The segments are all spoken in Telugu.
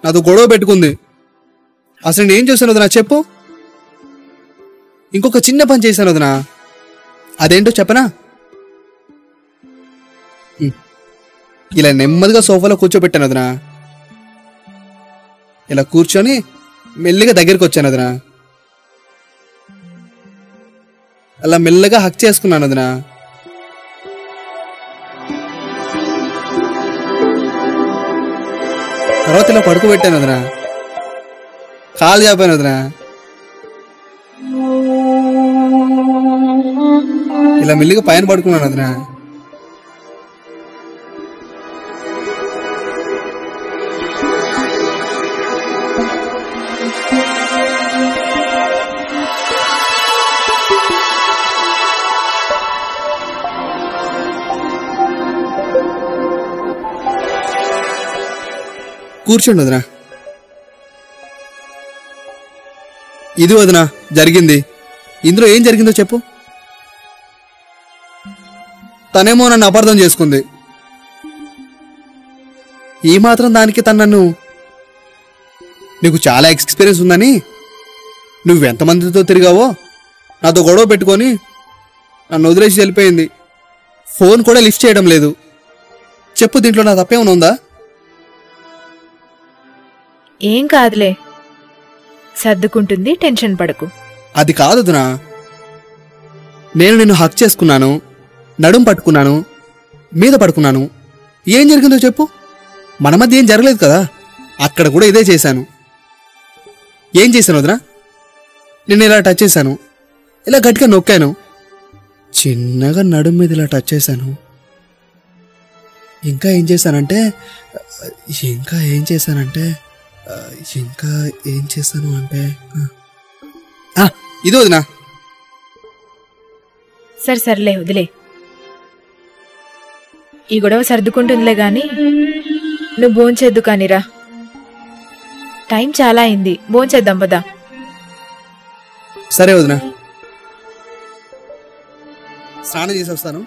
నాతో గొడవ పెట్టుకుంది అసలు నేను ఏం చేశాను వదినా చెప్పు ఇంకొక చిన్న పని చేశాను వదినా అదేంటో చెప్పనా ఉమ్. ఇలా నెమ్మదిగా సోఫాలో కూర్చోబెట్టాను వదినా ఇలా కూర్చొని మెల్లిగా దగ్గరికి వచ్చాను వదినా అలా మెల్లగా హక్ చేసుకున్నాను వదినా తర్వాత ఇలా పడుకోబెట్టాను వదినా కాలు చాపాను వదినా ఇలా మెల్లిగా పైన పడుకున్నాను వదినా కూర్చోండి వదినా ఇది వదినా జరిగింది ఇందులో ఏం జరిగిందో చెప్పు తనేమో నన్ను అపార్థం చేసుకుంది ఈ మాత్రం దానికి తను నన్ను నీకు చాలా ఎక్స్పీరియన్స్ ఉందని నువ్వెంతమందితో తిరిగావో నాతో గొడవ పెట్టుకొని నన్ను వదిలేసి వెళ్ళిపోయింది ఫోన్ కూడా లిఫ్ట్ చేయడం లేదు చెప్పు దీంట్లో నా తప్పేమైనా ఉందా ఏం కాదులే సర్దుకుంటుంది టెన్షన్ పడకు అది కాదు వదినా నేను నిన్ను హక్ చేసుకున్నాను నడుం పట్టుకున్నాను మీద పడుకున్నాను ఏం జరిగిందో చెప్పు మన మధ్య ఏం జరగలేదు కదా అక్కడ కూడా ఇదే చేశాను ఏం చేశాను వదినా నిన్ను ఇలా టచ్ చేశాను ఇలా గట్టిగా నొక్కాను చిన్నగా నడుం మీద ఇలా టచ్ చేశాను ఇంకా ఏం చేశానంటే ఇంకా ఏం చేశానంటే ఆ, ఇంకా ఏం చేశాను అంటే ఆ. ఆ, ఇది వదినా సరే సర్లే వదిలే ఈ గొడవ సర్దుకుంటుందిలే గాని నువ్వు భోంచేద్దు కానిరా టైం చాలా అయింది భోంచేద్దాం పదా సరే వదినా స్నానం చేసి వస్తాను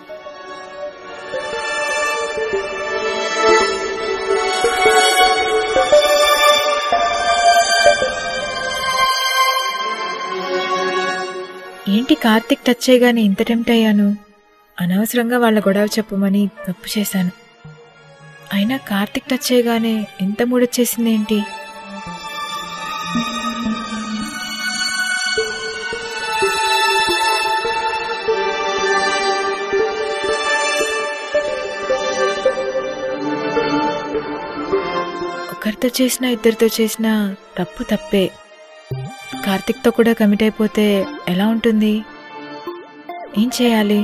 ఏంటి కార్తిక్ టచ్ చేయగానే ఇంత టెంప్ట్ అయ్యాను అనవసరంగా వాళ్ళ గొడవ చెప్పమని తప్పు చేశాను అయినా కార్తిక్ టచ్ చేయగానే ఎంత మూడొచ్చేసింది ఏంటి ఒకరితో చేసినా ఇద్దరితో చేసినా తప్పు తప్పే కార్తిక్తో కూడా కమిట్ అయిపోతే ఎలా ఉంటుంది ఏం చేయాలి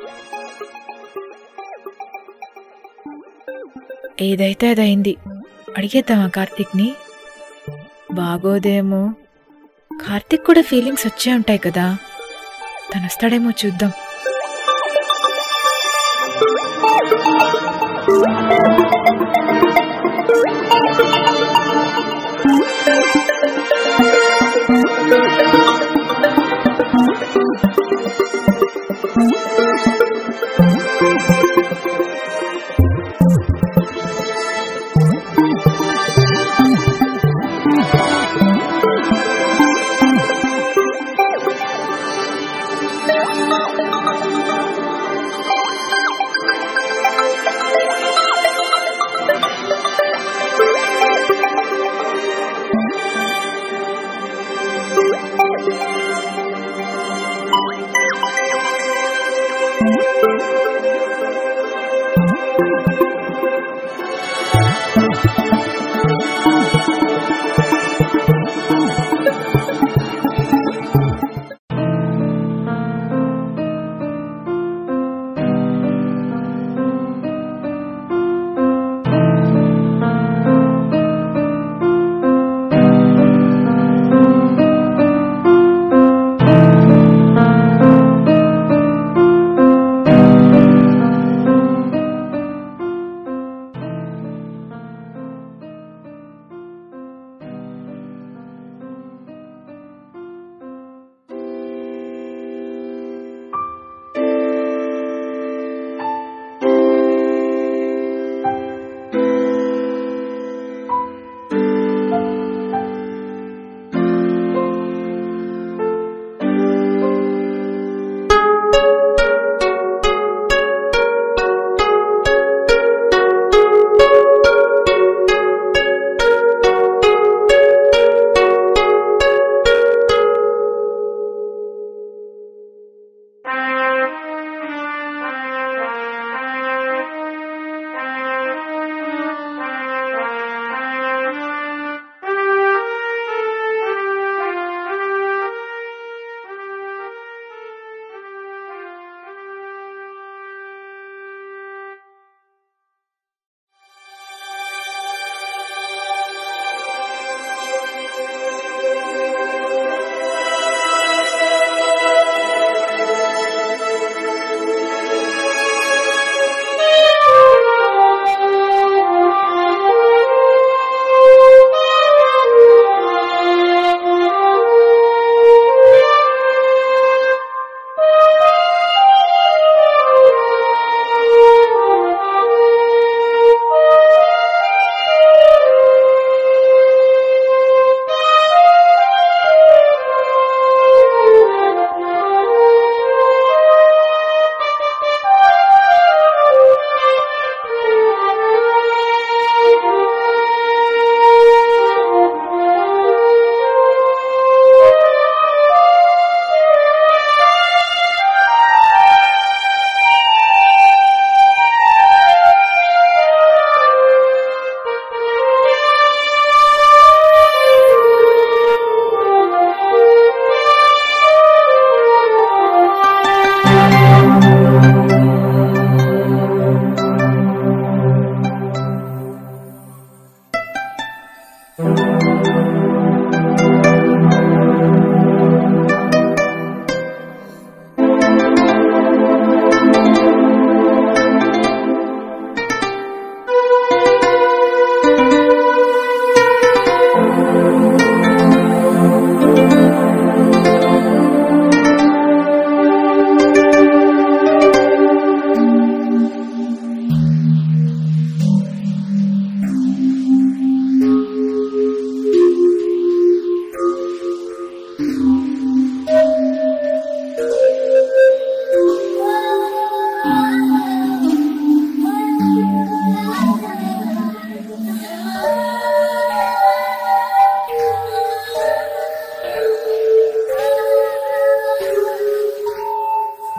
ఏదైతే అదైంది అడిగేద్దామా కార్తిక్ని బాగోదేమో కార్తిక్ కూడా ఫీలింగ్స్ వచ్చే ఉంటాయి కదా తను వస్తాడేమో చూద్దాం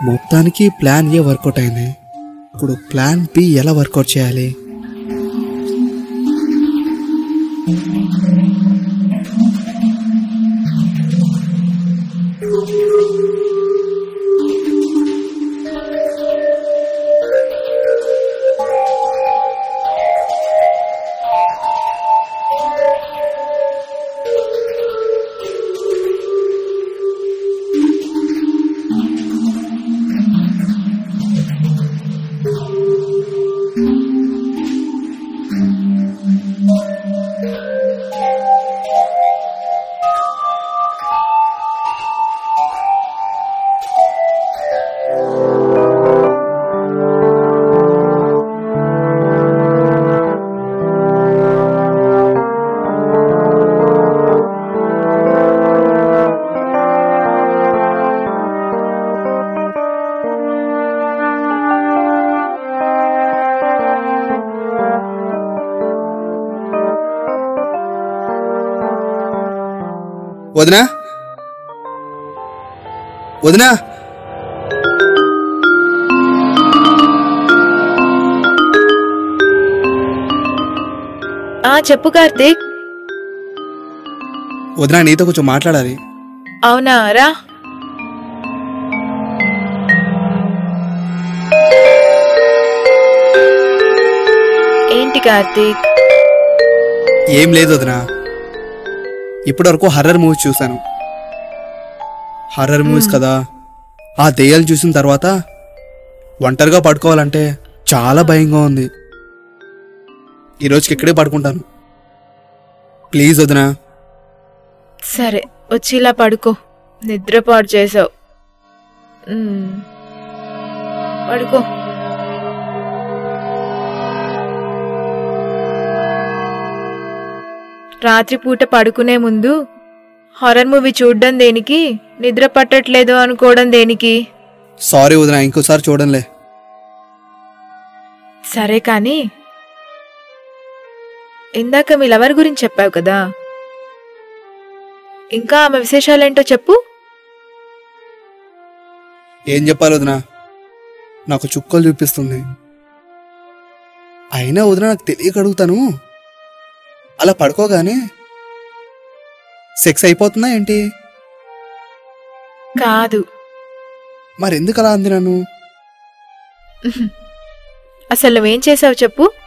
మొత్తానికి ప్లాన్ ఏ వర్కౌట్ అయింది ఇప్పుడు ప్లాన్ బి ఎలా వర్కౌట్ చేయాలి వదినా వదినా ఆ చెప్పు కార్తీక్ వదినా నీతో కొంచెం మాట్లాడాలి అవునా రా ఏంటి కార్తీక్ ఏం లేదు వదినా ఇప్పటివరకు హర్రర్ మూవీస్ చూశాను హర్రర్ మూవీస్ కదా ఆ దెయ్యాలు చూసిన తర్వాత ఒంటరిగా పడుకోవాలంటే చాలా భయంగా ఉంది ఈ రోజుకి ఇక్కడే పడుకుంటాను ప్లీజ్ వదినా సరే వచ్చి ఇలా పడుకో నిద్రపాటు చేసావు ఉమ్. పడుకో రాత్రిపూట పడుకునే ముందు హారర్ మూవీ చూడడం దేనికి నిద్ర పట్టట్లేదు అనుకోవడం దేనికి సారీ వదినా ఇంకోసారి చూడంలే సరే కానీ ఇందాక మీ లవర్ గురించి చెప్పావు కదా ఇంకా ఆమె విశేషాలేంటో చెప్పు ఏం చెప్పాలి వదినా నాకు చుక్కలు చూపిస్తుంది అయినా వదిన నాకు తెలియక అడుగుతాను అలా పడుకోగానే సెక్స్ అయిపోతుందా ఏంటి కాదు మరెందుకు అలా అంది నన్ను అసలు నువ్వేం చేసావు చెప్పు